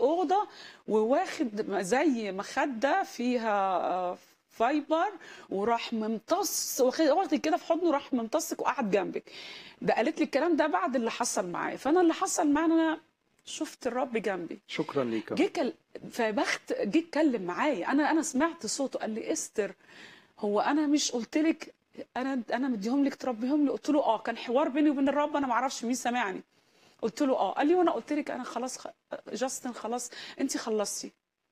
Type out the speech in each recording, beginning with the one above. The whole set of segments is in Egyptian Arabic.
اوضه وواخد زي مخده فيها آه، فايبر وراح ممتص واخد واخدك كده في حضنه راح ممتصك وقعد جنبك ده قالت لي الكلام ده بعد اللي حصل معايا فانا اللي حصل معايا إن انا شفت الرب جنبي شكرا ليك جه كل... فبخت جه اتكلم معايا انا انا سمعت صوته قال لي استر هو انا مش قلت لك انا انا مديهم لك تربيهم لي قلت له اه كان حوار بيني وبين الرب انا ما اعرفش مين سمعني قلت له اه قال لي وانا قلت لك انا خلاص خ... جاستن خلاص انت خلصتي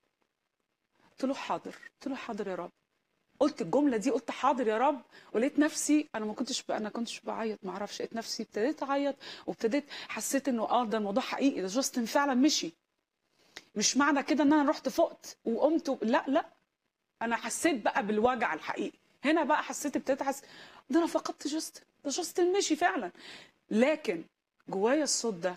قلت له حاضر قلت له حاضر يا رب قلت الجمله دي قلت حاضر يا رب ولقيت نفسي انا ما كنتش ب... انا كنتش بعيط ما اعرفش لقيت نفسي ابتديت اعيط وابتديت حسيت انه اه ده الموضوع حقيقي ده جاستن فعلا مشي مش معنى كده ان انا رحت فقت وقمت و... لا لا انا حسيت بقى بالوجع الحقيقي هنا بقى حسيت ابتديت احس ده انا فقدت جاستن ده جاستن مشي فعلا لكن جوايا الصوت ده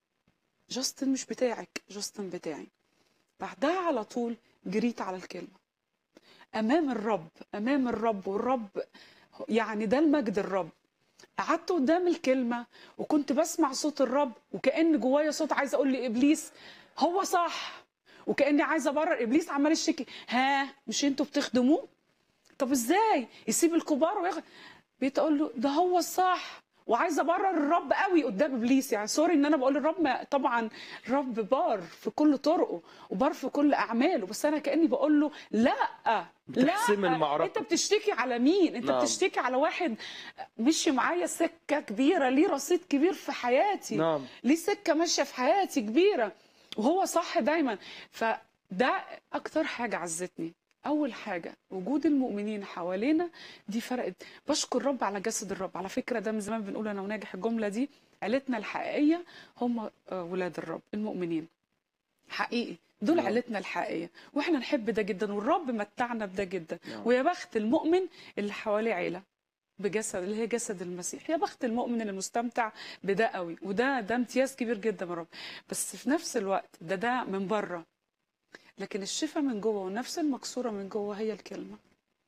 جاستن مش بتاعك جاستن بتاعي بعدها على طول جريت على الكلمه امام الرب امام الرب والرب يعني ده المجد الرب قعدت قدام الكلمه وكنت بسمع صوت الرب وكان جوايا صوت عايز اقول لابليس هو صح وكاني عايزه ابرر ابليس عمال يشتكي ها مش انتوا بتخدموه طب ازاي يسيب الكبار وياخد بقيت اقول له ده هو الصح وعايزه ابرر الرب قوي قدام ابليس يعني سوري ان انا بقول الرب ما- طبعا الرب بار في كل طرقه وبار في كل اعماله بس انا كاني بقول له لا بتحسم لا المعركة. انت بتشتكي على مين انت نعم. بتشتكي على واحد مشي معايا سكه كبيره ليه رصيد كبير في حياتي نعم ليه سكه ماشيه في حياتي كبيره وهو صح دايما فده اكتر حاجه عزتني اول حاجه وجود المؤمنين حوالينا دي فرقت بشكر الرب على جسد الرب على فكره ده من زمان بنقول انا وناجح الجمله دي عيلتنا الحقيقيه هم آه، ولاد الرب المؤمنين حقيقي دول نعم. عيلتنا الحقيقيه واحنا نحب ده جدا والرب متعنا بده جدا نعم. ويا بخت المؤمن اللي حواليه عيله بجسد اللي هي جسد المسيح يا بخت المؤمن اللي مستمتع بده قوي وده ده امتياز كبير جدا من رب بس في نفس الوقت ده ده من بره لكن الشفاء من جوه والنفس المكسوره من جوه هي الكلمه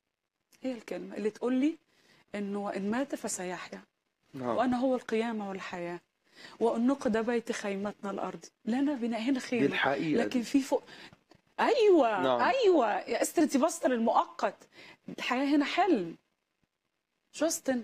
هي الكلمه اللي تقول لي انه ان مات فسيحيا نعم وانا هو القيامه والحياه وان نقد بيت خيمتنا الارض لنا بنائهنا دي خير الحقيقة لكن دي. في فوق ايوه نعم. ايوه يا استر انت بسطر المؤقت الحياه هنا حلم جاستن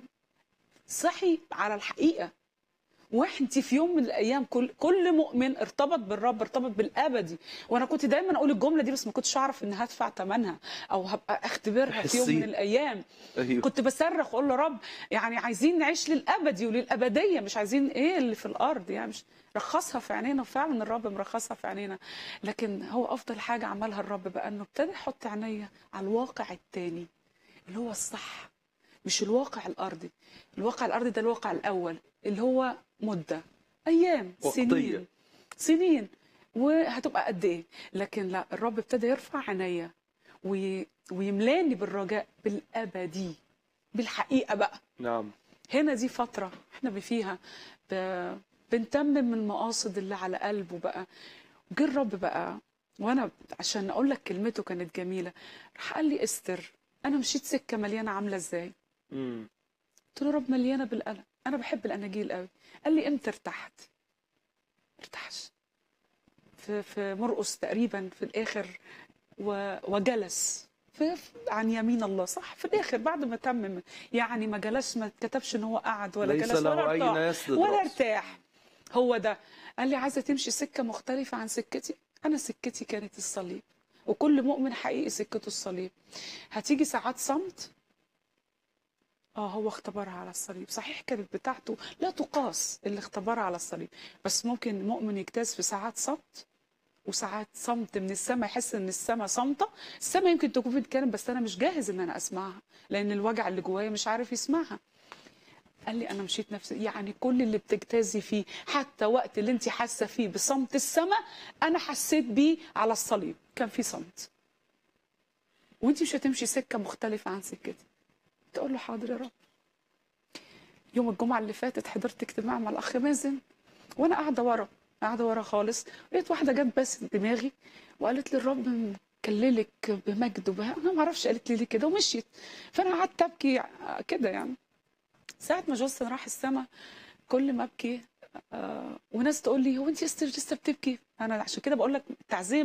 صحي على الحقيقه وانت في يوم من الايام كل كل مؤمن ارتبط بالرب ارتبط بالابدي وانا كنت دايما اقول الجمله دي بس ما كنتش اعرف ان هدفع ثمنها او هبقى اختبرها في يوم تحسي- من الايام ايوه كنت بصرخ اقول له رب يعني عايزين نعيش للابدي وللابديه مش عايزين ايه اللي في الارض يعني مش رخصها في عينينا وفعلا الرب مرخصها في عينينا لكن هو افضل حاجه عملها الرب بقى انه ابتدى يحط عينيا على الواقع التاني اللي هو الصح مش الواقع الارضي الواقع الارضي ده الواقع الاول اللي هو مده ايام وقتية. سنين سنين وهتبقى قد ايه لكن لا الرب ابتدى يرفع عينيا وي... ويملاني بالرجاء بالابدي بالحقيقه بقى نعم هنا دي فتره احنا فيها ب... بنتمم المقاصد اللي على قلبه بقى وجه الرب بقى وانا عشان اقول لك كلمته كانت جميله راح قال لي استر انا مشيت سكه مليانه عامله ازاي مم. قلت له رب مليانه بالقلم انا بحب الاناجيل قوي قال لي امتى ارتحت ارتحش في في مرقس تقريبا في الاخر و وجلس في في- عن يمين الله صح في الاخر بعد ما تمم يعني ما جلس ما كتبش ان هو قعد ولا ليس جلس ولا له أين ارتاح يسند ولا رأسه. ارتاح هو ده قال لي عايزه تمشي سكه مختلفه عن سكتي انا سكتي كانت الصليب وكل مؤمن حقيقي سكته الصليب هتيجي ساعات صمت اه هو اختبرها على الصليب صحيح كانت بتاعته لا تقاس اللي اختبرها على الصليب بس ممكن المؤمن يجتاز في ساعات صمت وساعات صمت من السماء يحس ان السماء صامته السماء يمكن تكون بتتكلم بس انا مش جاهز ان انا اسمعها لان الوجع اللي جوايا مش عارف يسمعها قال لي انا مشيت نفسي يعني كل اللي بتجتازي فيه حتى وقت اللي انت حاسه فيه بصمت السماء انا حسيت بيه على الصليب كان في صمت وانت مش هتمشي سكه مختلفه عن سكتي تقول له حاضر يا رب يوم الجمعه اللي فاتت حضرت اجتماع مع الاخ مازن وانا قاعده ورا قاعده ورا خالص لقيت واحده جت بس دماغي وقالت لي الرب مكللك بمجد وبه... انا ما اعرفش قالت لي ليه كده ومشيت فانا قعدت ابكي كده يعني ساعه ما جوستن راح السما كل ما ابكي آه، وناس تقول لي هو انت يا استر لسه بتبكي انا عشان كده بقول لك التعزيه